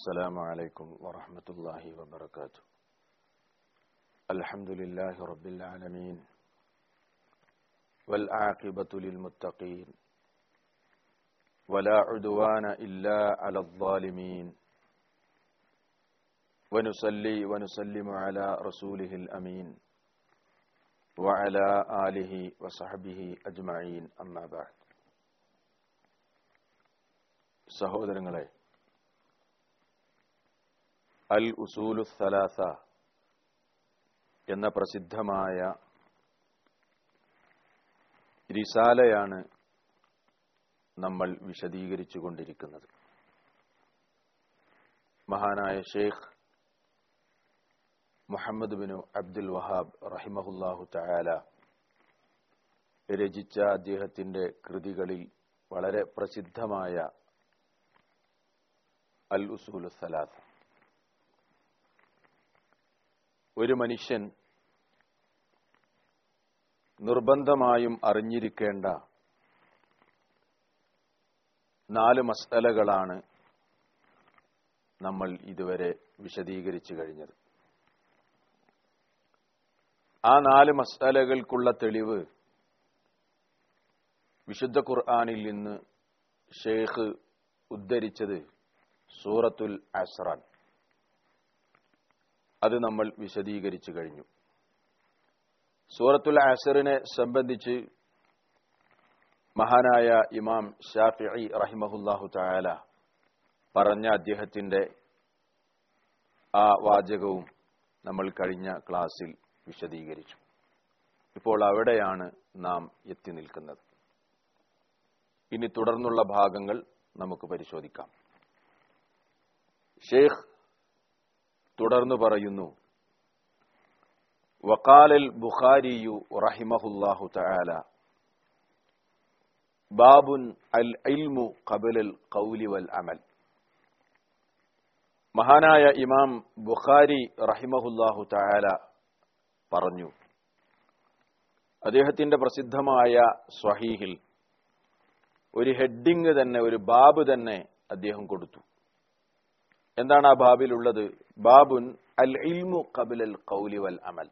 السلام عليكم ورحمة الله وبركاته الحمد لله رب العالمين والعاقبة للمتقين ولا عدوان إلا على الظالمين ونصلي ونسلم على رسوله الأمين وعلى آله وصحبه أجمعين أما بعد സഹോദരങ്ങളെ അൽ ഉസൂലു സലാസ എന്ന പ്രസിദ്ധമായ റിസാലയാണ് നമ്മൾ വിശദീകരിച്ചു കൊണ്ടിരിക്കുന്നത് മഹാനായ ഷെയ്ഖ് മുഹമ്മദ് ബിനു അബ്ദുൽ വഹാബ് റഹിമഹുല്ലാഹു തയാല രചിച്ച അദ്ദേഹത്തിന്റെ കൃതികളിൽ വളരെ പ്രസിദ്ധമായ അൽ ഉസൂലു സലാസ ഒരു മനുഷ്യൻ നിർബന്ധമായും അറിഞ്ഞിരിക്കേണ്ട നാല് മസലകളാണ് നമ്മൾ ഇതുവരെ വിശദീകരിച്ചു കഴിഞ്ഞത് ആ നാല് മസാലകൾക്കുള്ള തെളിവ് വിശുദ്ധ ഖുർആാനിൽ നിന്ന് ഷെയ്ഖ് ഉദ്ധരിച്ചത് സൂറത്തുൽ അസ്റാൻ അത് നമ്മൾ വിശദീകരിച്ചു കഴിഞ്ഞു സൂറത്തുൽ അസറിനെ സംബന്ധിച്ച് മഹാനായ ഇമാം ഷാഫി റഹിമഹുല്ലാഹു തായാല പറഞ്ഞ അദ്ദേഹത്തിന്റെ ആ വാചകവും നമ്മൾ കഴിഞ്ഞ ക്ലാസ്സിൽ വിശദീകരിച്ചു ഇപ്പോൾ അവിടെയാണ് നാം എത്തി നിൽക്കുന്നത് ഇനി തുടർന്നുള്ള ഭാഗങ്ങൾ നമുക്ക് പരിശോധിക്കാം ഷെയ്ഖ് തുടർന്നു പറയുന്നു വക്കാലൽ ബുഖാരിയു റഹിമഹുല്ലാഹു തആല ബാബുൻ അൽ ഇൽമു ഖബലൽ ഖൗലി വൽ അമൽ മഹാനായ ഇമാം ബുഖാരി റഹിമഹുല്ലാഹു തആല പറഞ്ഞു അദ്ദേഹത്തിന്റെ പ്രസിദ്ധമായ സ്വഹീഹിൽ ഒരു ഹെഡിങ് തന്നെ ഒരു ബാബ് തന്നെ അദ്ദേഹം കൊടുത്തു എന്താണ് ആ ബാബിലുള്ളത് ബാബുൻ അൽ ഇൽമു കബിലൽ കൗലി വൽ അമൽ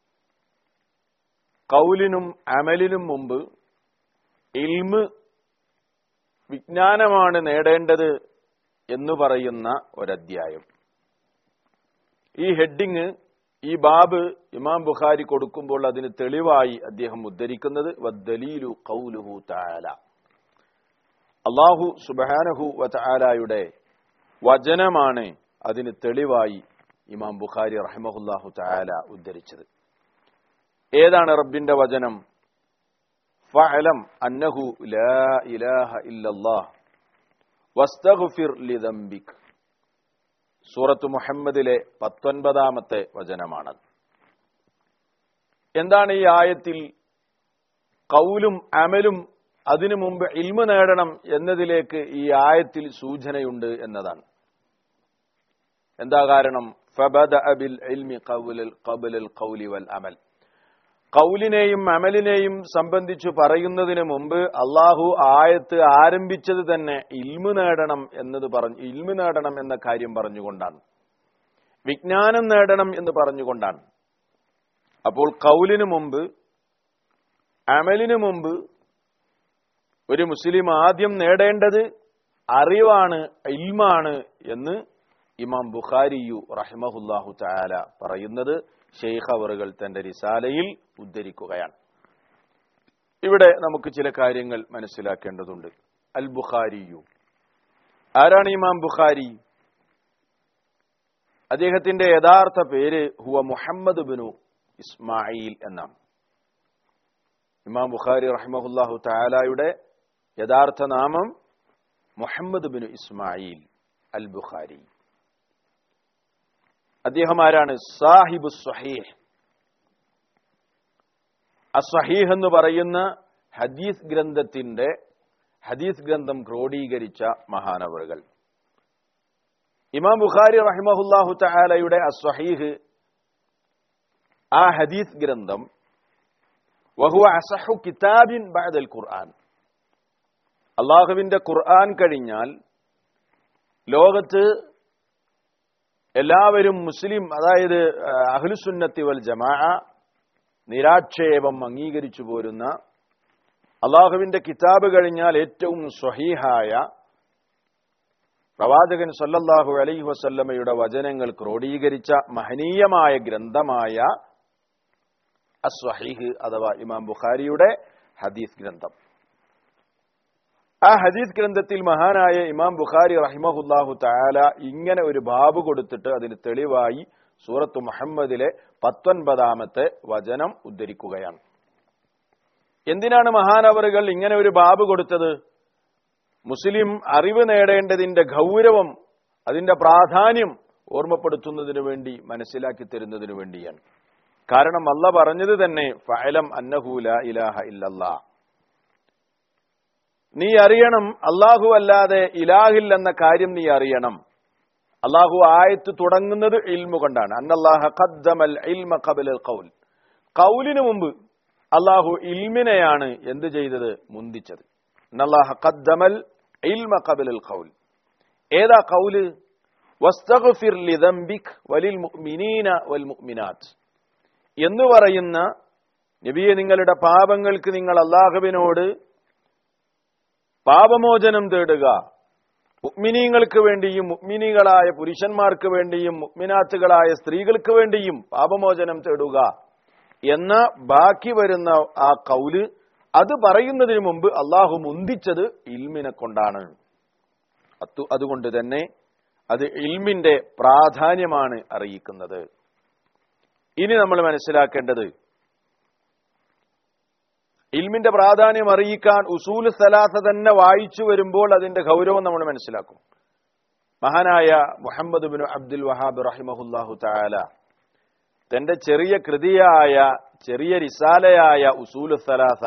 കൗലിനും അമലിനും മുമ്പ് ഇൽമ് വിജ്ഞാനമാണ് നേടേണ്ടത് എന്ന് പറയുന്ന ഒരധ്യായം ഈ ഹെഡിങ് ഈ ബാബ് ഇമാം ബുഖാരി കൊടുക്കുമ്പോൾ അതിന് തെളിവായി അദ്ദേഹം ഉദ്ധരിക്കുന്നത് വദ്ദലീലു കൗലുഹു താല അള്ളാഹു സുബാനഹു വതാലായുടെ വചനമാണ് അതിന് തെളിവായി ഇമാം ബുഖാരി റഹ്മഹുല്ലാഹു താല ഉദ്ധരിച്ചത് ഏതാണ് റബ്ബിന്റെ വചനം ഫഅലം അന്നഹു ലാ ഇലാഹ ഇല്ലല്ലാഹ് വസ്തഗ്ഫിർ ലിദംബിക് സൂറത്ത് മുഹമ്മദിലെ പത്തൊൻപതാമത്തെ വചനമാണത് എന്താണ് ഈ ആയത്തിൽ കൗലും അമലും അതിനു മുമ്പ് ഇൽമ നേടണം എന്നതിലേക്ക് ഈ ആയത്തിൽ സൂചനയുണ്ട് എന്നതാണ് എന്താ കാരണം ഫബദ അബിൽ ഇൽമി ഖബലൽ ഖൗലി വൽ അമൽ കൗലിനെയും അമലിനെയും സംബന്ധിച്ചു പറയുന്നതിന് മുമ്പ് അള്ളാഹു ആയത്ത് ആരംഭിച്ചത് തന്നെ ഇൽമു നേടണം എന്നത് പറഞ്ഞു ഇൽമു നേടണം എന്ന കാര്യം പറഞ്ഞുകൊണ്ടാണ് വിജ്ഞാനം നേടണം എന്ന് പറഞ്ഞുകൊണ്ടാണ് അപ്പോൾ കൗലിനു മുമ്പ് അമലിനു മുമ്പ് ഒരു മുസ്ലിം ആദ്യം നേടേണ്ടത് അറിവാണ് ഇൽമാണ് എന്ന് ഇമാം ബുഖാരിയു റഹ്മഹുല്ലാഹു താല പറയുന്നത് ഷെയ്ഖ് അവറുകൾ തന്റെ റിസാലയിൽ ഉദ്ധരിക്കുകയാണ് ഇവിടെ നമുക്ക് ചില കാര്യങ്ങൾ മനസ്സിലാക്കേണ്ടതുണ്ട് അൽ ബുഖാരിയു ആരാണ് ഇമാം ബുഖാരി അദ്ദേഹത്തിന്റെ യഥാർത്ഥ പേര് ഹുവ മുഹമ്മദ് ബിനു ഇസ്മായിൽ എന്നാണ് ഇമാം ബുഖാരി റഹ്മഹുല്ലാഹു താലായുടെ യഥാർത്ഥ നാമം മുഹമ്മദ് ബിനു ഇസ്മായിൽ അൽ ബുഖാരി അദ്ദേഹം ആരാണ് സാഹിബ് സഹീഹ് അസഹീഹ് എന്ന് പറയുന്ന ഹദീസ് ഗ്രന്ഥത്തിന്റെ ഹദീസ് ഗ്രന്ഥം ക്രോഡീകരിച്ച മഹാനവറുകൾ ഇമാം ബുഖാരി റഹിമഹുല്ലാഹു തആലയുടെ അസ്വഹീഹ് ആ ഹദീസ് ഗ്രന്ഥം വഹുവ അസഹു കിതാബിൻ ബഅദൽ ഖുർആൻ അള്ളാഹുവിന്റെ ഖുർആൻ കഴിഞ്ഞാൽ ലോകത്ത് എല്ലാവരും മുസ്ലിം അതായത് അഹ്ലുസുന്നത്തി വൽ ജമാ നിരാക്ഷേപം അംഗീകരിച്ചു പോരുന്ന അള്ളാഹുവിന്റെ കിതാബ് കഴിഞ്ഞാൽ ഏറ്റവും സ്വഹീഹായ പ്രവാചകൻ സല്ലല്ലാഹു അലൈഹി വസല്ലമയുടെ വചനങ്ങൾ ക്രോഡീകരിച്ച മഹനീയമായ ഗ്രന്ഥമായ അസ്വഹീഹ് അഥവാ ഇമാം ബുഖാരിയുടെ ഹദീസ് ഗ്രന്ഥം ആ ഹദീസ് ഗ്രന്ഥത്തിൽ മഹാനായ ഇമാം ബുഖാരി റഹിമഹുല്ലാഹു താല ഇങ്ങനെ ഒരു ബാബ് കൊടുത്തിട്ട് അതിന് തെളിവായി സൂറത്ത് മുഹമ്മദിലെ പത്തൊൻപതാമത്തെ വചനം ഉദ്ധരിക്കുകയാണ് എന്തിനാണ് മഹാനവറുകൾ ഇങ്ങനെ ഒരു ബാബ് കൊടുത്തത് മുസ്ലിം അറിവ് നേടേണ്ടതിന്റെ ഗൗരവം അതിന്റെ പ്രാധാന്യം ഓർമ്മപ്പെടുത്തുന്നതിന് വേണ്ടി മനസ്സിലാക്കി തരുന്നതിന് വേണ്ടിയാണ് കാരണം അല്ല പറഞ്ഞത് തന്നെ ഫഅലം അന്നഹൂല ഇലാഹ ഇല്ലല്ലാ നീ അറിയണം അള്ളാഹു അല്ലാതെ ഇലാഹിൽ എന്ന കാര്യം നീ അറിയണം അള്ളാഹു ആയത്ത് തുടങ്ങുന്നത് ഇൽമു കൊണ്ടാണ് അന്നല്ലാഹ ഖദ്ദമൽ ഇൽമ ഖബലൽ ഖൗൽ ഖൗലിന് മുമ്പ് അള്ളാഹു ഇൽമിനെയാണ് എന്ത് ചെയ്തത് മുന്തിച്ചത് അന്നല്ലാഹ ഖദ്ദമൽ ഇൽമ ഖബലൽ ഖൗൽ ഏതാ ഖൗല് വസ്തഗ്ഫിർ ലിദംബിക് വലിൽ മുഅ്മിനീന വൽ മുഅ്മിനാത്ത് എന്ന് പറയുന്ന നബിയെ നിങ്ങളുടെ പാപങ്ങൾക്ക് നിങ്ങൾ അള്ളാഹുവിനോട് പാപമോചനം തേടുക മുഗ്മിനീങ്ങൾക്ക് വേണ്ടിയും മുഗ്മിനികളായ പുരുഷന്മാർക്ക് വേണ്ടിയും മുഗ്മിനാത്തുകളായ സ്ത്രീകൾക്ക് വേണ്ടിയും പാപമോചനം തേടുക എന്ന ബാക്കി വരുന്ന ആ കൗല് അത് പറയുന്നതിന് മുമ്പ് അള്ളാഹു മുന്തിച്ചത് ഇൽമിനെ കൊണ്ടാണ് അതു അതുകൊണ്ട് തന്നെ അത് ഇൽമിന്റെ പ്രാധാന്യമാണ് അറിയിക്കുന്നത് ഇനി നമ്മൾ മനസ്സിലാക്കേണ്ടത് ഇൽമിന്റെ പ്രാധാന്യം അറിയിക്കാൻ ഉസൂൽ സലാസ തന്നെ വായിച്ചു വരുമ്പോൾ അതിന്റെ ഗൗരവം നമ്മൾ മനസ്സിലാക്കും മഹാനായ മുഹമ്മദ് ബിൻ അബ്ദുൽ വഹാബ് റഹിമഹുല്ലാഹു താല തന്റെ ചെറിയ കൃതിയായ ചെറിയ റിസാലയായ ഉസൂൽ സലാസ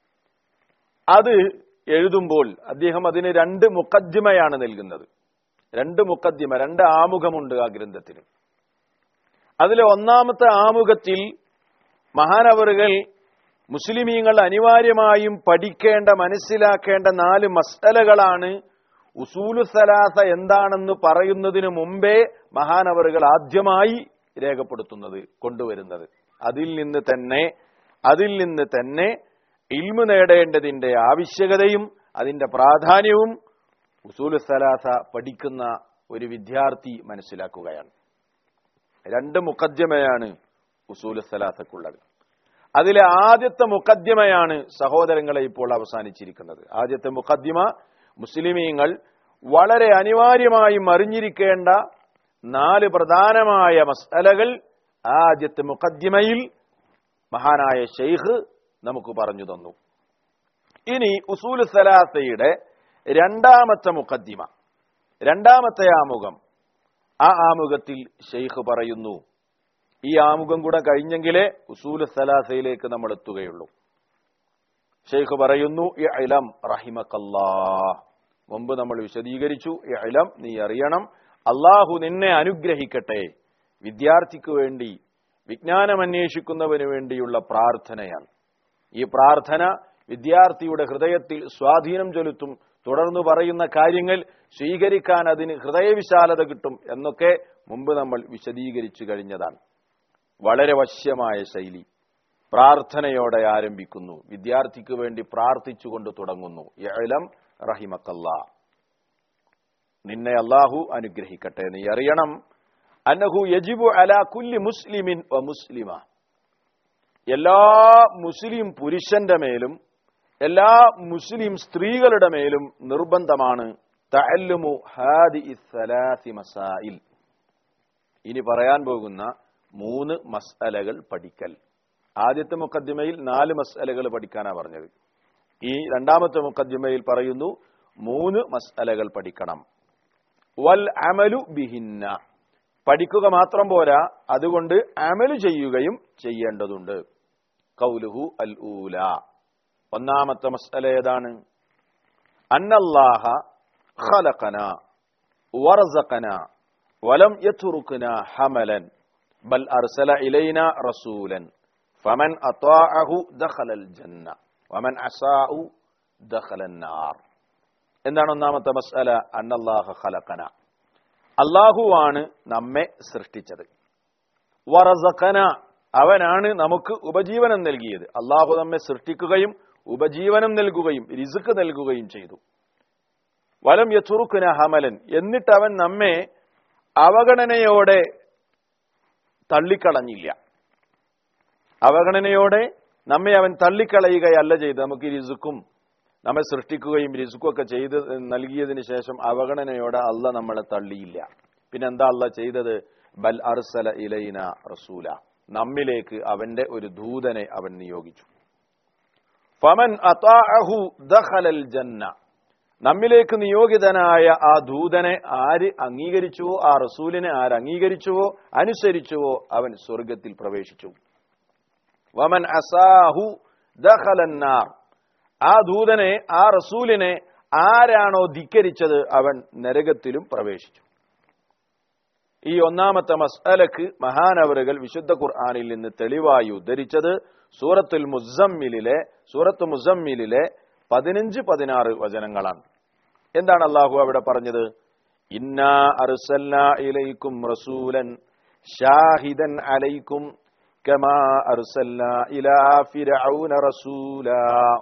അത് എഴുതുമ്പോൾ അദ്ദേഹം അതിന് രണ്ട് മുക്കദ്ദിമയാണ് നൽകുന്നത് രണ്ട് മുക്കദ്ദിമ രണ്ട് ആമുഖമുണ്ട് ആ ഗ്രന്ഥത്തിന് അതിലെ ഒന്നാമത്തെ ആമുഖത്തിൽ മഹാനവറുകൾ മുസ്ലിമീങ്ങൾ അനിവാര്യമായും പഠിക്കേണ്ട മനസ്സിലാക്കേണ്ട നാല് മസലകളാണ് ഉസൂലു സലാസ എന്താണെന്ന് പറയുന്നതിന് മുമ്പേ മഹാനവറുകൾ ആദ്യമായി രേഖപ്പെടുത്തുന്നത് കൊണ്ടുവരുന്നത് അതിൽ നിന്ന് തന്നെ അതിൽ നിന്ന് തന്നെ ഇൽമു നേടേണ്ടതിന്റെ ആവശ്യകതയും അതിന്റെ പ്രാധാന്യവും ഉസൂലു സലാസ പഠിക്കുന്ന ഒരു വിദ്യാർത്ഥി മനസ്സിലാക്കുകയാണ് രണ്ട് മുക്കദ്യമയാണ് ഉസൂലു സലാസക്കുള്ളത് അതിലെ ആദ്യത്തെ മുക്കദ്യമയാണ് സഹോദരങ്ങളെ ഇപ്പോൾ അവസാനിച്ചിരിക്കുന്നത് ആദ്യത്തെ മുക്കദ്യമ മുസ്ലിമീങ്ങൾ വളരെ അനിവാര്യമായും അറിഞ്ഞിരിക്കേണ്ട നാല് പ്രധാനമായ മസലകൾ ആദ്യത്തെ മുക്കദ്യമയിൽ മഹാനായ ഷെയ്ഖ് നമുക്ക് പറഞ്ഞു തന്നു ഇനി ഉസൂൽ സലാസയുടെ രണ്ടാമത്തെ മുക്കദ്ദിമ രണ്ടാമത്തെ ആമുഖം ആ ആമുഖത്തിൽ ഷെയ്ഖ് പറയുന്നു ഈ ആമുഖം കൂടെ കഴിഞ്ഞെങ്കിലേ ഉസൂൽ സലാസയിലേക്ക് നമ്മൾ എത്തുകയുള്ളൂ ഷെയ്ഖ് പറയുന്നു ഇലം റഹിമക്കല്ലാ മുമ്പ് നമ്മൾ വിശദീകരിച്ചു ഇലം നീ അറിയണം അള്ളാഹു നിന്നെ അനുഗ്രഹിക്കട്ടെ വിദ്യാർത്ഥിക്ക് വേണ്ടി വിജ്ഞാനം അന്വേഷിക്കുന്നവന് വേണ്ടിയുള്ള പ്രാർത്ഥനയാണ് ഈ പ്രാർത്ഥന വിദ്യാർത്ഥിയുടെ ഹൃദയത്തിൽ സ്വാധീനം ചെലുത്തും തുടർന്ന് പറയുന്ന കാര്യങ്ങൾ സ്വീകരിക്കാൻ അതിന് ഹൃദയവിശാലത കിട്ടും എന്നൊക്കെ മുമ്പ് നമ്മൾ വിശദീകരിച്ചു കഴിഞ്ഞതാണ് വളരെ വശ്യമായ ശൈലി പ്രാർത്ഥനയോടെ ആരംഭിക്കുന്നു വിദ്യാർത്ഥിക്ക് വേണ്ടി പ്രാർത്ഥിച്ചുകൊണ്ട് തുടങ്ങുന്നു യലം റഹിമക്കല്ല നിന്നെ അള്ളാഹു അനുഗ്രഹിക്കട്ടെ നീ അറിയണം അന്നഹു യജിബു അലാ കുല്ലി മുസ്ലിമിൻ വ മുസ്ലിമ എല്ലാ മുസ്ലിം പുരുഷന്റെ മേലും എല്ലാ മുസ്ലിം സ്ത്രീകളുടെ മേലും നിർബന്ധമാണ് തഅല്ലുമു ഹാദി സലാസി മസായിൽ ഇനി പറയാൻ പോകുന്ന മൂന്ന് മസ്അലകൾ പഠിക്കൽ ആദ്യത്തെ മുക്കദ്ദിമയിൽ നാല് മസ്അലകൾ പഠിക്കാനാ പറഞ്ഞത് ഈ രണ്ടാമത്തെ മുക്കദ്ദിമയിൽ പറയുന്നു മൂന്ന് മസ്അലകൾ പഠിക്കണം വൽ അമലു ബിഹിന്ന പഠിക്കുക മാത്രം പോരാ അതുകൊണ്ട് അമല് ചെയ്യുകയും ചെയ്യേണ്ടതുണ്ട് കൗലുഹു അൽ ഊല ഒന്നാമത്തെ മസ്അല ഏതാണ് അന്നല്ലാഹ ഖലഖന വറസഖന വലം യത്റുക്ന ഹമലൻ ബൽ അർസല ഇലൈന റസൂലൻ ഫമൻ അത്വാഅഹു ദഖലൽ ജന്ന വമൻ അസാഉ ദഖലൻ നാർ എന്താണ് ഒന്നാമത്തെ മസ്അല അന്നല്ലാഹ ഖലഖന അള്ളാഹുവാണ് നമ്മെ സൃഷ്ടിച്ചത് വറസഖന അവനാണ് നമുക്ക് ഉപജീവനം നൽകിയത് അള്ളാഹു നമ്മെ സൃഷ്ടിക്കുകയും ഉപജീവനം നൽകുകയും റിസുക്ക് നൽകുകയും ചെയ്തു വലം യച്ചുറുക്കുന ഹമലൻ എന്നിട്ട് അവൻ നമ്മെ അവഗണനയോടെ തള്ളിക്കളഞ്ഞില്ല അവഗണനയോടെ നമ്മെ അവൻ തള്ളിക്കളയുകയല്ല ചെയ്ത് നമുക്ക് രിസുക്കും നമ്മെ സൃഷ്ടിക്കുകയും രിസുക്കും ഒക്കെ ചെയ്ത് നൽകിയതിന് ശേഷം അവഗണനയോടെ അല്ല നമ്മളെ തള്ളിയില്ല പിന്നെ എന്താ അല്ല ചെയ്തത് ബൽ അർസല ഇലൈന റസൂല നമ്മിലേക്ക് അവന്റെ ഒരു ദൂതനെ അവൻ നിയോഗിച്ചു ഫമൻ അതാഅഹു ദഖലൽ ജന്ന നമ്മിലേക്ക് നിയോഗിതനായ ആ ദൂതനെ ആര് അംഗീകരിച്ചുവോ ആ റസൂലിനെ ആര് അംഗീകരിച്ചുവോ അനുസരിച്ചുവോ അവൻ സ്വർഗത്തിൽ പ്രവേശിച്ചു വമൻ അസാഹു ദഖലന്നാർ ആ ദൂതനെ ആ റസൂലിനെ ആരാണോ ധിക്കരിച്ചത് അവൻ നരകത്തിലും പ്രവേശിച്ചു ഈ ഒന്നാമത്തെ മസ്അലക്ക് മഹാനവറുകൾ വിശുദ്ധ ഖുർആാനിൽ നിന്ന് തെളിവായി ഉദ്ധരിച്ചത് സൂറത്തുൽ മുസമ്മിലിലെ സൂറത്ത് മുസമ്മിലിലെ പതിനഞ്ച് പതിനാറ് വചനങ്ങളാണ് എന്താണ് അള്ളാഹു അവിടെ പറഞ്ഞത് ഇന്നാ അർസൽന ഇലൈക്കും റസൂലൻ ഷാഹിദൻ അലൈക്കും കമാ അർസൽന ഇലാ ഫിർഔന റസൂലാ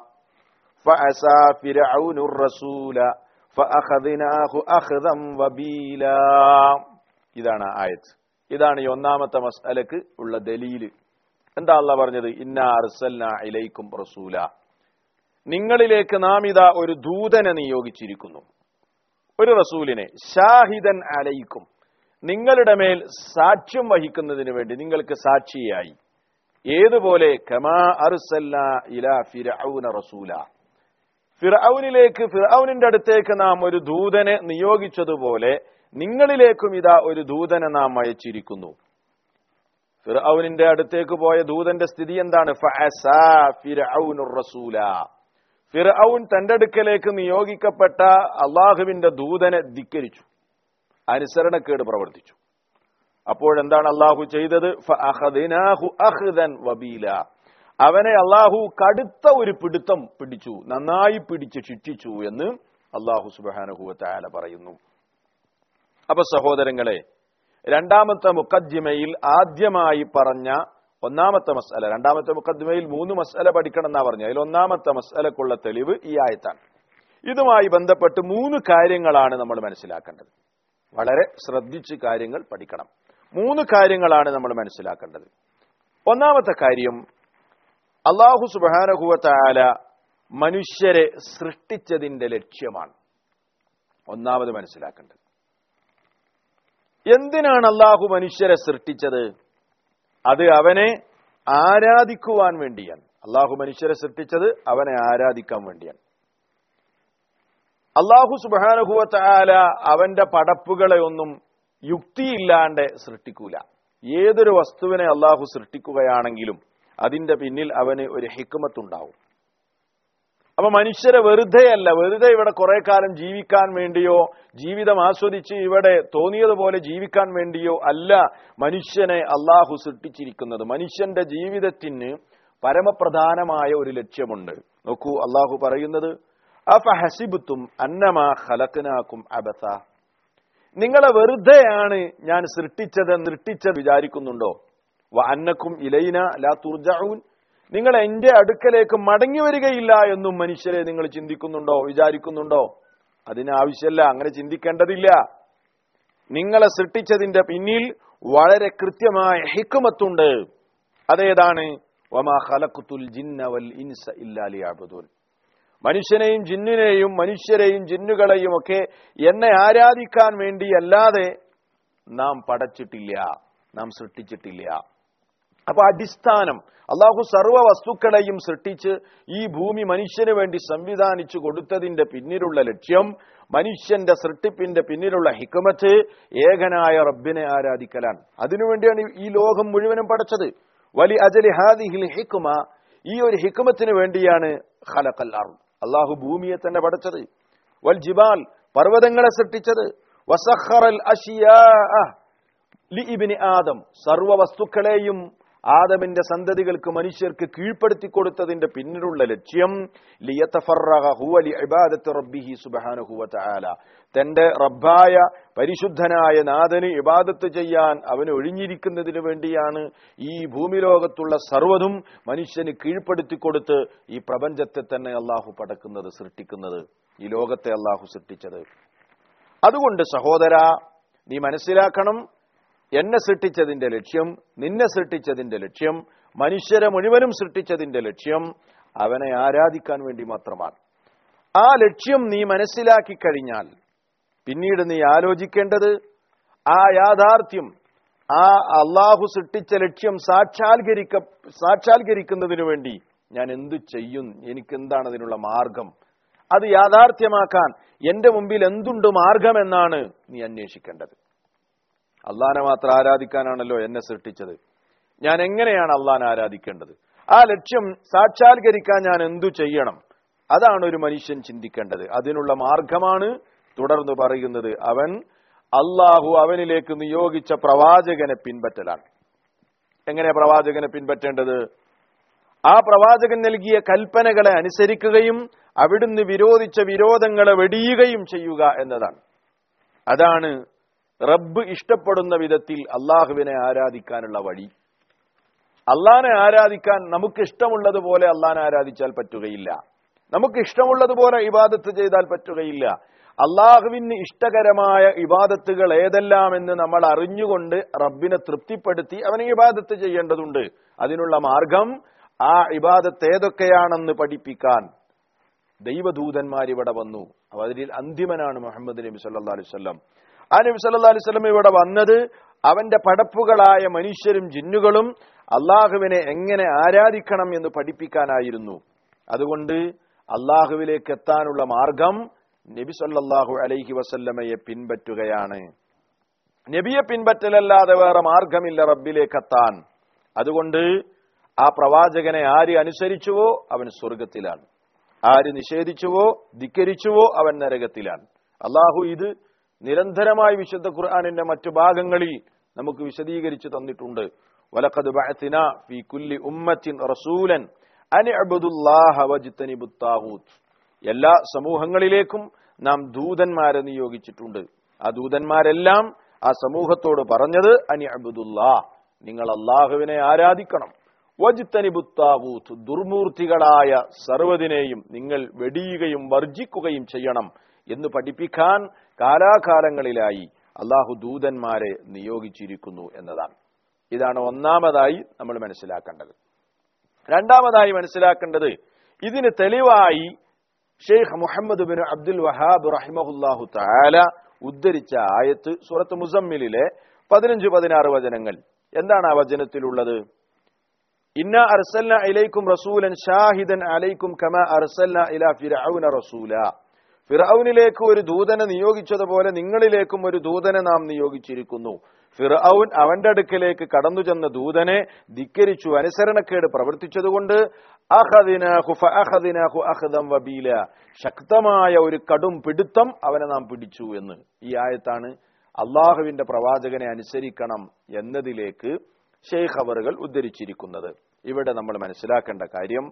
فعسى فرعون الرسول فأخذناه أخذا وبيلا ഇതാണ് ആയത് ഇതാണ് ഈ ഒന്നാമത്തെ മസ്അലക്ക് ഉള്ള ദലീല് എന്താ അല്ല പറഞ്ഞത് ഇന്ന അർസൽന ഇലൈക്കും റസൂല നിങ്ങളിലേക്ക് നാം ഇതാ ഒരു ദൂതനെ നിയോഗിച്ചിരിക്കുന്നു ഒരു റസൂലിനെ ഷാഹിദൻ അലൈക്കും നിങ്ങളുടെ മേൽ സാക്ഷ്യം വഹിക്കുന്നതിന് വേണ്ടി നിങ്ങൾക്ക് സാക്ഷിയായി ഏതുപോലെ കമാ അർസല്ല ഇല ഫിറൌന റസൂല ഫിറൌനിലേക്ക് ഫിറൌനിന്റെ അടുത്തേക്ക് നാം ഒരു ദൂതനെ നിയോഗിച്ചതുപോലെ നിങ്ങളിലേക്കും ഇതാ ഒരു ദൂതനെ നാം അയച്ചിരിക്കുന്നു ഫിറൌനിന്റെ അടുത്തേക്ക് പോയ ദൂതന്റെ സ്ഥിതി എന്താണ് ഫഅസാ ഫിറഔനുർ റസൂല ഫിറൌൻ തന്റെ അടുക്കലേക്ക് നിയോഗിക്കപ്പെട്ട അള്ളാഹുവിന്റെ ദൂതനെ ധിക്കരിച്ചു അനുസരണക്കേട് പ്രവർത്തിച്ചു അപ്പോഴെന്താണ് അള്ളാഹു ചെയ്തത് ഫഅഖദിനാഹു അഖ്ദൻ വബീല അവനെ അള്ളാഹു കടുത്ത ഒരു പിടുത്തം പിടിച്ചു നന്നായി പിടിച്ച് ശിക്ഷിച്ചു എന്ന് അള്ളാഹു സുബാനുഹുവത്തായാല പറയുന്നു അപ്പൊ സഹോദരങ്ങളെ രണ്ടാമത്തെ മുക്കദ്ദിമയിൽ ആദ്യമായി പറഞ്ഞ ഒന്നാമത്തെ മസ്അല രണ്ടാമത്തെ മുക്കദ്ദിമയിൽ മൂന്ന് മസ്അല പഠിക്കണം എന്നാ പറഞ്ഞു അതിൽ ഒന്നാമത്തെ മസ്അലക്കുള്ള തെളിവ് ഈ ആയത്താണ് ഇതുമായി ബന്ധപ്പെട്ട് മൂന്ന് കാര്യങ്ങളാണ് നമ്മൾ മനസ്സിലാക്കേണ്ടത് വളരെ ശ്രദ്ധിച്ച് കാര്യങ്ങൾ പഠിക്കണം മൂന്ന് കാര്യങ്ങളാണ് നമ്മൾ മനസ്സിലാക്കേണ്ടത് ഒന്നാമത്തെ കാര്യം അള്ളാഹു സുബാനഹുവത്തായാല മനുഷ്യരെ സൃഷ്ടിച്ചതിന്റെ ലക്ഷ്യമാണ് ഒന്നാമത് മനസ്സിലാക്കേണ്ടത് എന്തിനാണ് അള്ളാഹു മനുഷ്യരെ സൃഷ്ടിച്ചത് അത് അവനെ ആരാധിക്കുവാൻ വേണ്ടിയാണ് അള്ളാഹു മനുഷ്യരെ സൃഷ്ടിച്ചത് അവനെ ആരാധിക്കാൻ വേണ്ടിയാണ് അള്ളാഹു സുബാനുഭവത്താല അവന്റെ പടപ്പുകളെ ഒന്നും യുക്തിയില്ലാണ്ട് സൃഷ്ടിക്കൂല ഏതൊരു വസ്തുവിനെ അള്ളാഹു സൃഷ്ടിക്കുകയാണെങ്കിലും അതിന്റെ പിന്നിൽ അവന് ഒരു ഹിക്കുമത്തുണ്ടാവും അപ്പൊ മനുഷ്യരെ വെറുതെയല്ല വെറുതെ ഇവിടെ കുറെ കാലം ജീവിക്കാൻ വേണ്ടിയോ ജീവിതം ആസ്വദിച്ച് ഇവിടെ തോന്നിയതുപോലെ ജീവിക്കാൻ വേണ്ടിയോ അല്ല മനുഷ്യനെ അള്ളാഹു സൃഷ്ടിച്ചിരിക്കുന്നത് മനുഷ്യന്റെ ജീവിതത്തിന് പരമപ്രധാനമായ ഒരു ലക്ഷ്യമുണ്ട് നോക്കൂ അള്ളാഹു പറയുന്നത് അഫ ഹസിബുത്തും അന്നമാ ഖലഖനാക്കും അബസ നിങ്ങളെ വെറുതെയാണ് ഞാൻ സൃഷ്ടിച്ചത് സൃഷ്ടിച്ചത് വിചാരിക്കുന്നുണ്ടോ വ അന്നക്കും ഇലൈന ലാ തുർജഊൻ നിങ്ങൾ എന്റെ അടുക്കലേക്ക് മടങ്ങി വരികയില്ല എന്നും മനുഷ്യരെ നിങ്ങൾ ചിന്തിക്കുന്നുണ്ടോ വിചാരിക്കുന്നുണ്ടോ അതിന് ആവശ്യമല്ല അങ്ങനെ ചിന്തിക്കേണ്ടതില്ല നിങ്ങളെ സൃഷ്ടിച്ചതിന്റെ പിന്നിൽ വളരെ കൃത്യമായ ഹിക്കുമത്തുണ്ട് അതേതാണ് വമാ ഖലഖത്തുൽ ജിന്ന വൽ ഇൻസ ഇല്ലാ ലിയഅബുദൂൻ മനുഷ്യനെയും ജിന്നിനെയും മനുഷ്യരെയും ജിന്നുകളെയും ഒക്കെ എന്നെ ആരാധിക്കാൻ വേണ്ടിയല്ലാതെ നാം പടച്ചിട്ടില്ല നാം സൃഷ്ടിച്ചിട്ടില്ല അപ്പൊ അടിസ്ഥാനം അള്ളാഹു സർവ്വ വസ്തുക്കളെയും സൃഷ്ടിച്ച് ഈ ഭൂമി മനുഷ്യന് വേണ്ടി സംവിധാനിച്ചു കൊടുത്തതിന്റെ പിന്നിലുള്ള ലക്ഷ്യം മനുഷ്യന്റെ സൃഷ്ടിപ്പിന്റെ പിന്നിലുള്ള ഹിക്കമത്ത് ഏകനായ റബ്ബിനെ ആരാധിക്കലാണ് അതിനുവേണ്ടിയാണ് ഈ ലോകം മുഴുവനും പടച്ചത് വലി അജലി ഹാദിഹിൽ ഹിക്കുമ ഈ ഒരു ഹിക്കുമത്തിന് വേണ്ടിയാണ് ഖലഖൽ അർദ് അള്ളാഹു ഭൂമിയെ തന്നെ പടച്ചത് വൽ ജിബാൽ പർവ്വതങ്ങളെ സൃഷ്ടിച്ചത് വസഖറൽ അഷിയാ ലി ഇബ്നി ആദം സർവ വസ്തുക്കളെയും ആദമിന്റെ സന്തതികൾക്ക് മനുഷ്യർക്ക് കീഴ്പ്പെടുത്തി കൊടുത്തതിന്റെ പിന്നിലുള്ള ലക്ഷ്യം ലിയതഫറഗ ഹുവ ലിഇബാദത്തി റബ്ബിഹി സുബ്ഹാനഹു വതആല തന്റെ റബ്ബായ പരിശുദ്ധനായ നാഥന് ഇബാദത്ത് ചെയ്യാൻ അവന് ഒഴിഞ്ഞിരിക്കുന്നതിന് വേണ്ടിയാണ് ഈ ഭൂമിലോകത്തുള്ള സർവ്വതും മനുഷ്യന് കീഴ്പ്പെടുത്തി കൊടുത്ത് ഈ പ്രപഞ്ചത്തെ തന്നെ അള്ളാഹു പടക്കുന്നത് സൃഷ്ടിക്കുന്നത് ഈ ലോകത്തെ അള്ളാഹു സൃഷ്ടിച്ചത് അതുകൊണ്ട് സഹോദര നീ മനസ്സിലാക്കണം എന്നെ സൃഷ്ടിച്ചതിന്റെ ലക്ഷ്യം നിന്നെ സൃഷ്ടിച്ചതിന്റെ ലക്ഷ്യം മനുഷ്യരെ മുഴുവനും സൃഷ്ടിച്ചതിന്റെ ലക്ഷ്യം അവനെ ആരാധിക്കാൻ വേണ്ടി മാത്രമാണ് ആ ലക്ഷ്യം നീ മനസ്സിലാക്കി കഴിഞ്ഞാൽ പിന്നീട് നീ ആലോചിക്കേണ്ടത് ആ യാഥാർത്ഥ്യം ആ അള്ളാഹു സൃഷ്ടിച്ച ലക്ഷ്യം സാക്ഷാത്കരിക്ക സാക്ഷാത്കരിക്കുന്നതിനു വേണ്ടി ഞാൻ എന്തു ചെയ്യും എനിക്ക് എന്താണ് അതിനുള്ള മാർഗം അത് യാഥാർത്ഥ്യമാക്കാൻ എന്റെ മുമ്പിൽ എന്തുണ്ട് മാർഗമെന്നാണ് നീ അന്വേഷിക്കേണ്ടത് അള്ളാനെ മാത്രം ആരാധിക്കാനാണല്ലോ എന്നെ സൃഷ്ടിച്ചത് ഞാൻ എങ്ങനെയാണ് അള്ളാനെ ആരാധിക്കേണ്ടത് ആ ലക്ഷ്യം സാക്ഷാത്കരിക്കാൻ ഞാൻ എന്തു ചെയ്യണം അതാണ് ഒരു മനുഷ്യൻ ചിന്തിക്കേണ്ടത് അതിനുള്ള മാർഗമാണ് തുടർന്ന് പറയുന്നത് അവൻ അള്ളാഹു അവനിലേക്ക് നിയോഗിച്ച പ്രവാചകനെ പിൻപറ്റലാണ് എങ്ങനെ പ്രവാചകനെ പിൻപറ്റേണ്ടത് ആ പ്രവാചകൻ നൽകിയ കൽപ്പനകളെ അനുസരിക്കുകയും അവിടുന്ന് വിരോധിച്ച വിരോധങ്ങളെ വെടിയുകയും ചെയ്യുക എന്നതാണ് അതാണ് റബ്ബ് ഇഷ്ടപ്പെടുന്ന വിധത്തിൽ അള്ളാഹുവിനെ ആരാധിക്കാനുള്ള വഴി അള്ളാനെ ആരാധിക്കാൻ നമുക്ക് ഇഷ്ടമുള്ളതുപോലെ അള്ളാനെ ആരാധിച്ചാൽ പറ്റുകയില്ല നമുക്ക് ഇഷ്ടമുള്ളതുപോലെ ഇബാദത്ത് ചെയ്താൽ പറ്റുകയില്ല അള്ളാഹുവിന് ഇഷ്ടകരമായ ഇബാദത്തുകൾ ഏതെല്ലാം എന്ന് നമ്മൾ അറിഞ്ഞുകൊണ്ട് റബ്ബിനെ തൃപ്തിപ്പെടുത്തി അവന് ഇബാദത്ത് ചെയ്യേണ്ടതുണ്ട് അതിനുള്ള മാർഗം ആ ഇബാദത്ത് ഏതൊക്കെയാണെന്ന് പഠിപ്പിക്കാൻ ദൈവദൂതന്മാർ ഇവിടെ വന്നു അപ്പൊ അതിൽ അന്തിമനാണ് മുഹമ്മദ് നബി സല്ലാ അലൈഹി സ്വല്ലം ആ നബി സല്ലാ അലൈഹി സ്വലം ഇവിടെ വന്നത് അവന്റെ പടപ്പുകളായ മനുഷ്യരും ജിന്നുകളും അള്ളാഹുവിനെ എങ്ങനെ ആരാധിക്കണം എന്ന് പഠിപ്പിക്കാനായിരുന്നു അതുകൊണ്ട് അള്ളാഹുവിലേക്ക് എത്താനുള്ള മാർഗം നബി സല്ലല്ലാഹു അലൈഹി വസല്ലമയെ പിൻപറ്റുകയാണ് നബിയെ പിൻപറ്റലല്ലാതെ വേറെ മാർഗമില്ല റബ്ബിലേക്ക് എത്താൻ അതുകൊണ്ട് ആ പ്രവാചകനെ ആര് അനുസരിച്ചുവോ അവൻ സ്വർഗത്തിലാണ് ആര് നിഷേധിച്ചുവോ ധിക്കരിച്ചുവോ അവൻ നരകത്തിലാണ് അള്ളാഹു ഇത് നിരന്തരമായി വിശുദ്ധ ഖുർആാനിന്റെ മറ്റു ഭാഗങ്ങളിൽ നമുക്ക് വിശദീകരിച്ചു തന്നിട്ടുണ്ട് വലഖദ് ബഅത്ന ഫീ കുല്ലി ഉമ്മത്തിൻ റസൂലൻ അൻ അബ്ദുല്ലാഹ വജ്തനിബുത് താഗൂത്ത് എല്ലാ സമൂഹങ്ങളിലേക്കും നാം ദൂതന്മാരെ നിയോഗിച്ചിട്ടുണ്ട് ആ ദൂതന്മാരെല്ലാം ആ സമൂഹത്തോട് പറഞ്ഞത് അനി അബ്ദുല്ലാ നിങ്ങൾ അള്ളാഹുവിനെ ആരാധിക്കണം വജ്തനിബുത്താവൂത്ത് ദുർമൂർത്തികളായ സർവ്വതിനെയും നിങ്ങൾ വെടിയുകയും വർജിക്കുകയും ചെയ്യണം എന്ന് പഠിപ്പിക്കാൻ കാലാകാലങ്ങളിലായി അള്ളാഹു ദൂതന്മാരെ നിയോഗിച്ചിരിക്കുന്നു എന്നതാണ് ഇതാണ് ഒന്നാമതായി നമ്മൾ മനസ്സിലാക്കേണ്ടത് രണ്ടാമതായി മനസ്സിലാക്കേണ്ടത് ഇതിന് തെളിവായി Sheikh Muhammad bin Abdul Wahhab റഹിമഹുല്ലാഹു താല ഉദ്ധരിച്ച ആയത്ത് സൂറത്ത് മുസമ്മിലിലെ പതിനഞ്ച് പതിനാറ് വചനങ്ങൾ എന്താണ് ആ വചനത്തിലുള്ളത് ഇന്ന അർസൽന ഇലൈക്കും റസൂലൻ ഷാഹിദൻ അലൈക്കും കമ അർസൽന ഇല ഫിറഔന റസൂല ഫിറൌനിലേക്ക് ഒരു ദൂതനെ നിയോഗിച്ചതുപോലെ നിങ്ങളിലേക്കും ഒരു ദൂതനെ നാം നിയോഗിച്ചിരിക്കുന്നു ഫിറൌൻ അവന്റെ അടുക്കലേക്ക് കടന്നു ചെന്ന ദൂതനെ ധിക്കരിച്ചു അനുസരണക്കേട് പ്രവർത്തിച്ചതുകൊണ്ട് അഹദിനാഹു ഫഅഖദിനാഹു അഖദം വബീല ശക്തമായ ഒരു കടും പിടുത്തം അവനെ നാം പിടിച്ചു എന്ന് ഈ ആയത്താണ് അള്ളാഹുവിന്റെ പ്രവാചകനെ അനുസരിക്കണം എന്നതിലേക്ക് ഷെയ്ഖ് അവറുകൾ ഉദ്ധരിച്ചിരിക്കുന്നത് ഇവിടെ നമ്മൾ മനസ്സിലാക്കേണ്ട കാര്യം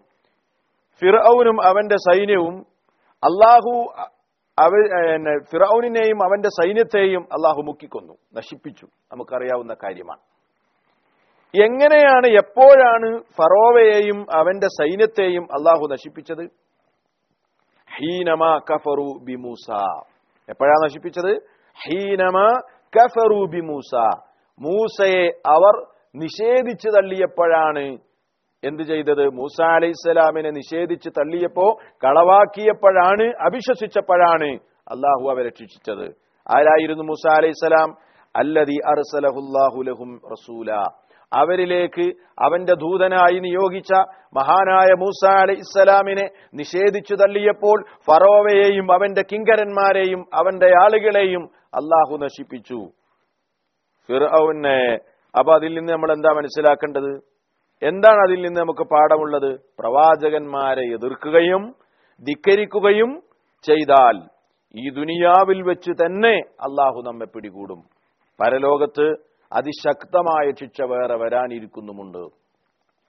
ഫിറൌനും അവന്റെ സൈന്യവും അള്ളാഹു അവ ഫിറൌനിനെയും അവന്റെ സൈന്യത്തെയും അള്ളാഹു മുക്കിക്കൊന്നു നശിപ്പിച്ചു നമുക്കറിയാവുന്ന കാര്യമാണ് എങ്ങനെയാണ് എപ്പോഴാണ് ഫറോവയെയും അവന്റെ സൈന്യത്തെയും അള്ളാഹു നശിപ്പിച്ചത് ഹീനമ കഫറു ബി മൂസ എപ്പോഴാ നശിപ്പിച്ചത് ഹീനമ കഫറു ബി മൂസ മൂസയെ അവർ നിഷേധിച്ചു തള്ളിയപ്പോഴാണ് എന്ത് ചെയ്തത് മൂസ അലൈഹിസ്സലാമിനെ നിഷേധിച്ച് തള്ളിയപ്പോ കളവാക്കിയപ്പോഴാണ് അവിശ്വസിച്ചപ്പോഴാണ് അള്ളാഹു അവരെ ശിക്ഷിച്ചത് ആരായിരുന്നു മൂസ അലൈഹിസ്സലാം അല്ലതി അർസലഹുല്ലാഹുലഹും റസൂല അവരിലേക്ക് അവന്റെ ദൂതനായി നിയോഗിച്ച മഹാനായ മൂസ അലൈഹി ഇസ്ലാമിനെ നിഷേധിച്ചു തള്ളിയപ്പോൾ ഫറോവയെയും അവന്റെ കിങ്കരന്മാരെയും അവന്റെ ആളുകളെയും അള്ളാഹു നശിപ്പിച്ചു ഫിർഔനെ അപ്പൊ അതിൽ നിന്ന് നമ്മൾ എന്താ മനസ്സിലാക്കേണ്ടത് എന്താണ് അതിൽ നിന്ന് നമുക്ക് പാഠമുള്ളത് പ്രവാചകന്മാരെ എതിർക്കുകയും ധിക്കരിക്കുകയും ചെയ്താൽ ഈ ദുനിയാവിൽ വെച്ച് തന്നെ അള്ളാഹു നമ്മെ പിടികൂടും പരലോകത്ത് അതിശക്തമായ ശിക്ഷ വേറെ വരാനിരിക്കുന്നുമുണ്ട്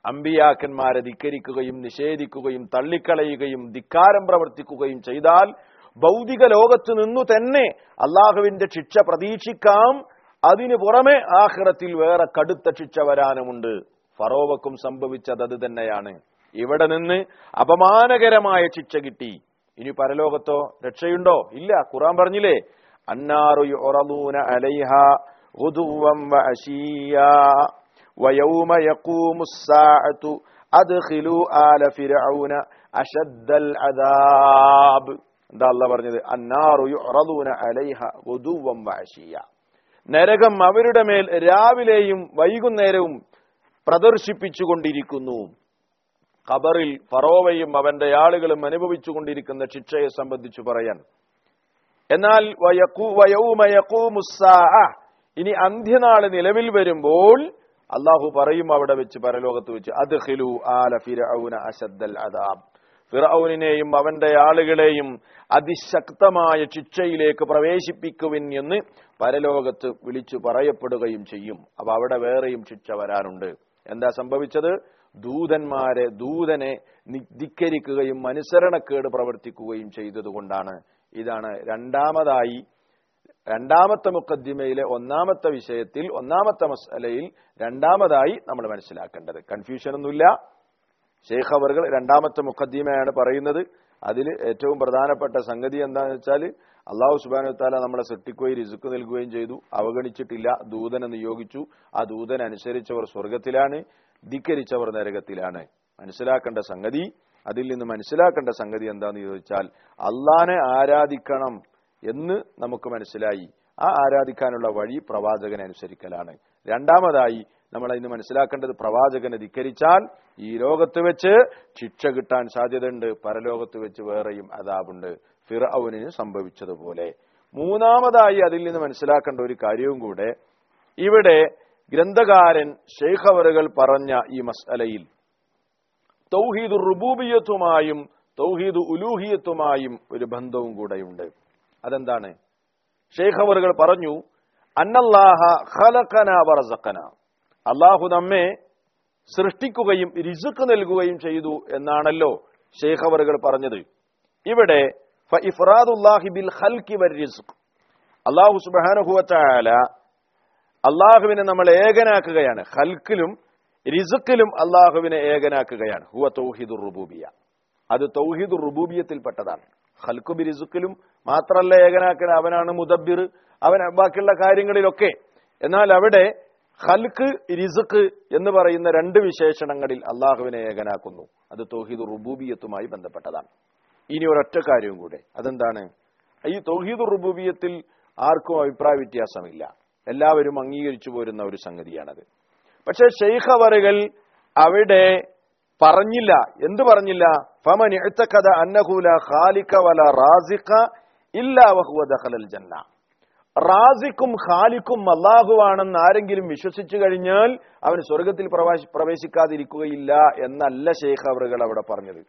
അമ്പിയാക്കന്മാരെ ധിക്കരിക്കുകയും നിഷേധിക്കുകയും തള്ളിക്കളയുകയും ധിക്കാരം പ്രവർത്തിക്കുകയും ചെയ്താൽ ഭൗതിക ലോകത്ത് നിന്നു തന്നെ അള്ളാഹുവിന്റെ ശിക്ഷ പ്രതീക്ഷിക്കാം അതിനു പുറമെ ആഖിറത്തിൽ വേറെ കടുത്ത ശിക്ഷ വരാനുമുണ്ട് ഫറോവക്കും സംഭവിച്ചത് അത് തന്നെയാണ് ഇവിടെ നിന്ന് അപമാനകരമായ ശിക്ഷ കിട്ടി ഇനി പരലോകത്തോ രക്ഷയുണ്ടോ ഇല്ല ഖുറാൻ പറഞ്ഞില്ലേ അന്നാറു യുറദൂന അലൈഹ غدوا وعشيا ويوم يقوم الساعة أدخلوا آل فرعون أشد العذاب എന്താ അല്ല പറഞ്ഞത് അന്നാറു യുറദൂന അലൈഹ ഗുദുവം വഅശിയ നരകം അവരുടെ മേൽ രാവിലെയും വൈകുന്നേരവും പ്രദർശിപ്പിച്ചുകൊണ്ടിരിക്കുന്നു ഖബറിൽ ഫറോവയും അവന്റെ ആളുകളും അനുഭവിച്ചുകൊണ്ടിരിക്കുന്ന ശിക്ഷയെ സംബന്ധിച്ചു പറയാൻ എന്നാൽ വയക്കൂ- വയൗമ യഖൂമുസ്സാഅ, ഇനി അന്ത്യനാൾ നിലവിൽ വരുമ്പോൾ അള്ളാഹു പറയും അവിടെ വെച്ച് പരലോകത്ത് വെച്ച് അദ്ഖിലു ആല ഫിർഔന അശദ്ദൽ അദാബ് ഫിറൌനിനെയും അവന്റെ ആളുകളെയും അതിശക്തമായ ശിക്ഷയിലേക്ക് പ്രവേശിപ്പിക്കുവിൻ എന്ന് പരലോകത്ത് വിളിച്ചു പറയപ്പെടുകയും ചെയ്യും അപ്പൊ അവിടെ വേറെയും ശിക്ഷ വരാനുണ്ട് എന്താ സംഭവിച്ചത് ദൂതന്മാരെ ദൂതനെ നി- ധിക്കരിക്കുകയും അനുസരണക്കേട് പ്രവർത്തിക്കുകയും ചെയ്തതുകൊണ്ടാണ് ഇതാണ് രണ്ടാമതായി രണ്ടാമത്തെ മുക്കദ്ദിമയിലെ ഒന്നാമത്തെ വിഷയത്തിൽ ഒന്നാമത്തെ മസലയിൽ രണ്ടാമതായി നമ്മൾ മനസ്സിലാക്കേണ്ടത് കൺഫ്യൂഷൻ ഒന്നുമില്ല ഷെയ്ഖ് അവർകൾ രണ്ടാമത്തെ മുഖദ്ദീമയാണ് പറയുന്നത് അതിൽ ഏറ്റവും പ്രധാനപ്പെട്ട സംഗതി എന്താണെന്ന് വെച്ചാൽ അള്ളാഹു സുബാനു താല നമ്മളെ സൃഷ്ടിക്കുകയും രിസുക്ക് നൽകുകയും ചെയ്തു അവഗണിച്ചിട്ടില്ല ദൂതനെ നിയോഗിച്ചു ആ ദൂതൻ അനുസരിച്ചവർ സ്വർഗത്തിലാണ് ധിക്കരിച്ചവർ നരകത്തിലാണ് മനസ്സിലാക്കേണ്ട സംഗതി അതിൽ നിന്ന് മനസ്സിലാക്കേണ്ട സംഗതി എന്താണെന്ന് ചോദിച്ചാൽ അള്ളാനെ ആരാധിക്കണം എന്ന് നമുക്ക് മനസ്സിലായി ആ ആരാധിക്കാനുള്ള വഴി പ്രവാചകനെ അനുസരിക്കലാണ് രണ്ടാമതായി നമ്മൾ ഇന്ന് മനസ്സിലാക്കേണ്ടത് പ്രവാചകനെ ധിക്കരിച്ചാൽ ഈ ലോകത്ത് വെച്ച് ശിക്ഷ കിട്ടാൻ സാധ്യതയുണ്ട് പരലോകത്ത് വെച്ച് വേറെയും അതാബുണ്ട് ഫിറൌനിന് സംഭവിച്ചതുപോലെ മൂന്നാമതായി അതിൽ നിന്ന് മനസ്സിലാക്കേണ്ട ഒരു കാര്യവും കൂടെ ഇവിടെ ഗ്രന്ഥകാരൻ ഷെയ്ഖവറുകൾ പറഞ്ഞ ഈ മസ്അലയിൽ തൗഹീദ് റുബൂബിയത്തുമായും തൗഹീദ് ഉലൂഹിയത്തുമായും ഒരു ബന്ധവും കൂടെയുണ്ട് അതെന്താണ് ഷെയ്ഖവറുകൾ പറഞ്ഞു അന്നല്ലാഹ ഖലഖന വറസഖന അള്ളാഹു നമ്മെ സൃഷ്ടിക്കുകയും രിസുക്ക് നൽകുകയും ചെയ്തു എന്നാണല്ലോ ഷെയ്ഖവറുകൾ പറഞ്ഞത് ഇവിടെ ഫഇഫ്റാദുല്ലാഹി ബിൽ ഖൽഖി വർ-റിസ്ഖ് അള്ളാഹു സുബ്ഹാനഹു വതആല അള്ളാഹുവിനെ നമ്മൾ ഏകനാക്കുകയാണ് ഹൽക്കിലും റിസുക്കിലും അള്ളാഹുവിനെ ഏകനാക്കുകയാണ് ഹുവ തൗഹീദുർ റുബൂബിയ അത് തൗഹീദുർ റുബൂബിയത്തിൽപ്പെട്ടതാണ് ഹൽക്കു റിസുക്കിലും മാത്രല്ല ഏകനാക്കണ അവനാണ് മുദബ്ബിർ അവൻ ബാക്കിയുള്ള കാര്യങ്ങളിലൊക്കെ എന്നാൽ അവിടെ ഹൽക്ക് റിസുക്ക് എന്ന് പറയുന്ന രണ്ട് വിശേഷണങ്ങളിൽ അള്ളാഹുവിനെ ഏകനാക്കുന്നു അത് തൗഹീദ് റുബൂബിയത്തുമായി ബന്ധപ്പെട്ടതാണ് ഇനി ഒരൊറ്റ കാര്യവും കൂടെ അതെന്താണ് ഈ തൗഹീദ് റുബൂബിയത്തിൽ ആർക്കും അഭിപ്രായ വ്യത്യാസമില്ല എല്ലാവരും അംഗീകരിച്ചു പോരുന്ന ഒരു സംഗതിയാണത് പക്ഷെ ഷെയ്ഖ് അവറുകൾ അവിടെ പറഞ്ഞില്ല എന്ത് പറഞ്ഞില്ല ഫമൻ ഇഅ്തഖദ അന്നഹു ലാ ഖാലിക വല റാസിഖ ഇല്ലാ വഹുവ ദഖലൽ ജന്ന റാസിക്കും ഖാലിക്കും അള്ളാഹുവാണെന്ന് ആരെങ്കിലും വിശ്വസിച്ചു കഴിഞ്ഞാൽ അവൻ സ്വർഗത്തിൽ പ്രവാശി പ്രവേശിക്കാതിരിക്കുകയില്ല എന്നല്ല ഷെയ്ഖ് അവറുകൾ അവിടെ പറഞ്ഞത്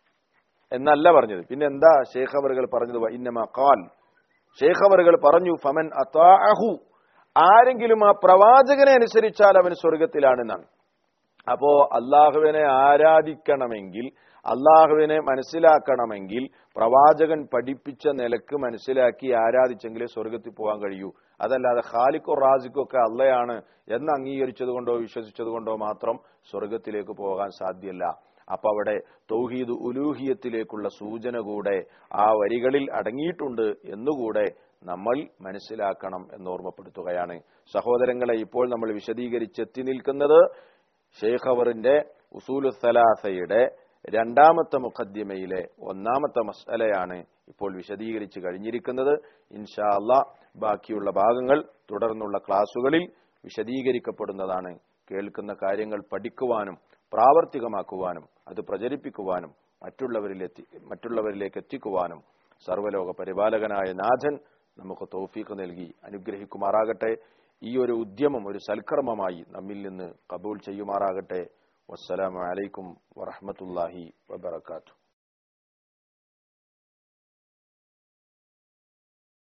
എന്നല്ല പറഞ്ഞത് പിന്നെ എന്താ ഷെയ്ഖ് അവറുകൾ പറഞ്ഞത് വ ഇന്നമ ഖാൽ ഷെയ്ഖ് അവറുകൾ പറഞ്ഞു ഫമൻ അതാഅഹു ആരെങ്കിലും ആ പ്രവാചകനെ അനുസരിച്ചാൽ അവൻ സ്വർഗത്തിലാണെന്നാണ് അപ്പോ അള്ളാഹുവിനെ ആരാധിക്കണമെങ്കിൽ അള്ളാഹുവിനെ മനസ്സിലാക്കണമെങ്കിൽ പ്രവാചകൻ പഠിപ്പിച്ച നിലക്ക് മനസ്സിലാക്കി ആരാധിച്ചെങ്കിലേ സ്വർഗത്തിൽ പോകാൻ കഴിയൂ അതല്ലാതെ ഖാലിക്കോ റാസിക്കോ ഒക്കെ അള്ളയാണ് എന്ന് അംഗീകരിച്ചത് കൊണ്ടോ വിശ്വസിച്ചത് കൊണ്ടോ മാത്രം സ്വർഗത്തിലേക്ക് പോകാൻ സാധ്യമല്ല അപ്പൊ അവിടെ തൗഹീദ് ഉലൂഹിയത്തിലേക്കുള്ള സൂചന കൂടെ ആ വരികളിൽ അടങ്ങിയിട്ടുണ്ട് എന്നുകൂടെ നമ്മൾ മനസ്സിലാക്കണം എന്ന് ഓർമ്മപ്പെടുത്തുകയാണ് സഹോദരങ്ങളെ ഇപ്പോൾ നമ്മൾ വിശദീകരിച്ചെത്തി നിൽക്കുന്നത് ഷെയ്ഖ് അവറിന്റെ ഉസൂലു സലാസയുടെ രണ്ടാമത്തെ മുഖദ്യമയിലെ ഒന്നാമത്തെ മസലയാണ് ഇപ്പോൾ വിശദീകരിച്ച് കഴിഞ്ഞിരിക്കുന്നത് ഇൻഷാ അല്ലാ ബാക്കിയുള്ള ഭാഗങ്ങൾ തുടർന്നുള്ള ക്ലാസുകളിൽ വിശദീകരിക്കപ്പെടുന്നതാണ് കേൾക്കുന്ന കാര്യങ്ങൾ പഠിക്കുവാനും പ്രാവർത്തികമാക്കുവാനും അത് പ്രചരിപ്പിക്കുവാനും മറ്റുള്ളവരിലെത്തി മറ്റുള്ളവരിലേക്ക് എത്തിക്കുവാനും സർവലോക പരിപാലകനായ നാഥൻ നമുക്ക് തൗഫീഖ് നൽകി അനുഗ്രഹിക്കുമാറാകട്ടെ ഈ ഒരു ഉദ്യമം ഒരു സൽക്കർമ്മമായി നമ്മിൽ നിന്ന് കബൂൽ ചെയ്യുമാറാകട്ടെ വസ്സലാമു അലൈക്കും വറഹ്മത്തുള്ളാഹി വബറകാതുഹു